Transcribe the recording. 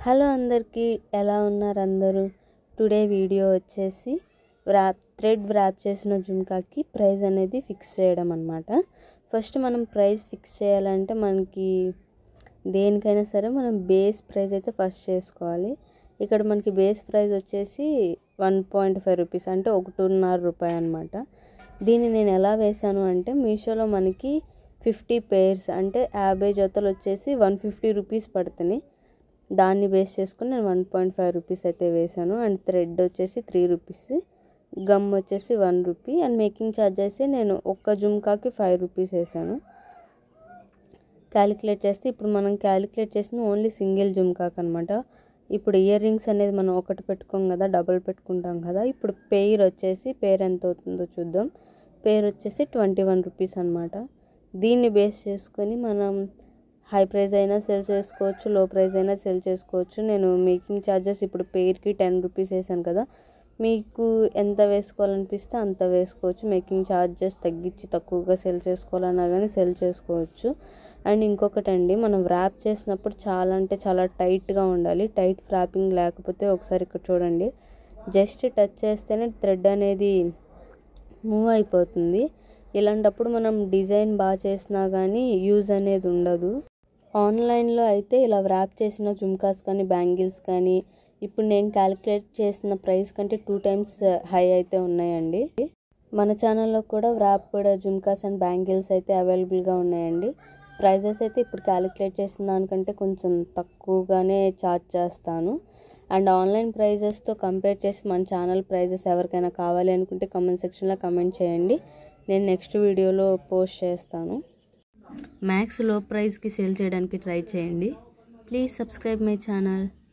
hello అందరికీ ఎలా ఉన్నారు అందరూ టుడే వీడియో వచ్చేసి వ్రాప్ థ్రెడ్ వ్రాప్ చేసిన జుమ్కాకి ప్రైస్ అనేది ఫిక్స్ చేయడం అనమాట ఫస్ట్ మనం ప్రైస్ ఫిక్స్ చేయాలంటే మనకి దేనికైనా సరే మనం బేస్ ప్రైస్ అయితే ఫస్ట్ చేసుకోవాలి ఇక్కడ మనకి బేస్ ప్రైస్ వచ్చేసి వన్ పాయింట్ ఫైవ్ రూపీస్ అంటే ఒకటిన్నర రూపాయి అనమాట దీన్ని నేను ఎలా వేశాను అంటే మీషోలో మనకి ఫిఫ్టీ పేర్స్ అంటే యాభై జతలు వచ్చేసి వన్ ఫిఫ్టీ రూపీస్ పడుతున్నాయి దాన్ని బేస్ చేసుకుని నేను వన్ పాయింట్ ఫైవ్ రూపీస్ అయితే వేశాను అండ్ థ్రెడ్ వచ్చేసి త్రీ రూపీస్ గమ్ వచ్చేసి one rupee and making charges నేను ఒక్క జుమ్కాకి ఫైవ్ రూపీస్ వేసాను క్యాలిక్యులేట్ చేస్తే ఇప్పుడు మనం క్యాలిక్యులేట్ చేసింది ఓన్లీ సింగిల్ జుమ్కాక్ అనమాట ఇప్పుడు ఇయర్ రింగ్స్ అనేది మనం ఒకటి పెట్టుకోం కదా డబుల్ పెట్టుకుంటాం కదా ఇప్పుడు పేర్ వచ్చేసి పేర్ ఎంత అవుతుందో చూద్దాం పేర్ వచ్చేసి ట్వంటీ వన్ రూపీస్ అనమాట దీన్ని బేస్ చేసుకొని మనం హై ప్రైస్ అయినా సెల్ చేసుకోవచ్చు లో ప్రైస్ అయినా సెల్ చేసుకోవచ్చు నేను మేకింగ్ ఛార్జెస్ ఇప్పుడు పేర్కి టెన్ రూపీస్ వేసాను కదా మీకు ఎంత వేసుకోవాలనిపిస్తే అంత వేసుకోవచ్చు మేకింగ్ ఛార్జెస్ తగ్గించి తక్కువగా సెల్ చేసుకోవాలన్నా కానీ సెల్ చేసుకోవచ్చు అండ్ ఇంకొకటి అండి మనం ర్యాప్ చేసినప్పుడు చాలా అంటే చాలా టైట్గా ఉండాలి టైట్ ఫ్రాపింగ్ లేకపోతే ఒకసారి ఇక్కడ చూడండి జస్ట్ టచ్ చేస్తేనే థ్రెడ్ అనేది మూవ్ అయిపోతుంది ఇలాంటప్పుడు మనం డిజైన్ బాగా చేసినా కానీ యూజ్ అనేది ఉండదు ఆన్లైన్లో అయితే ఇలా వ్రాప్ చేసిన జుమ్కాస్ కానీ బ్యాంగిల్స్ కానీ ఇప్పుడు నేను క్యాలిక్యులేట్ చేసిన ప్రైస్ కంటే టూ టైమ్స్ హై అయితే ఉన్నాయండి మన ఛానల్లో కూడా వ్రాప్ కూడా జుమ్కాస్ అండ్ బ్యాంగిల్స్ అయితే అవైలబుల్గా ఉన్నాయండి ప్రైజెస్ అయితే ఇప్పుడు క్యాలిక్యులేట్ చేసిన దానికంటే కొంచెం తక్కువగానే ఛార్జ్ చేస్తాను అండ్ ఆన్లైన్ ప్రైజెస్తో కంపేర్ చేసి మన ఛానల్ ప్రైజెస్ ఎవరికైనా కావాలి అనుకుంటే కమెంట్ సెక్షన్లో కమెంట్ చేయండి నేను నెక్స్ట్ వీడియోలో పోస్ట్ చేస్తాను మ్యాక్స్ లో ప్రైస్కి సేల్ చేయడానికి ట్రై చేయండి ప్లీజ్ సబ్స్క్రైబ్ మై ఛానల్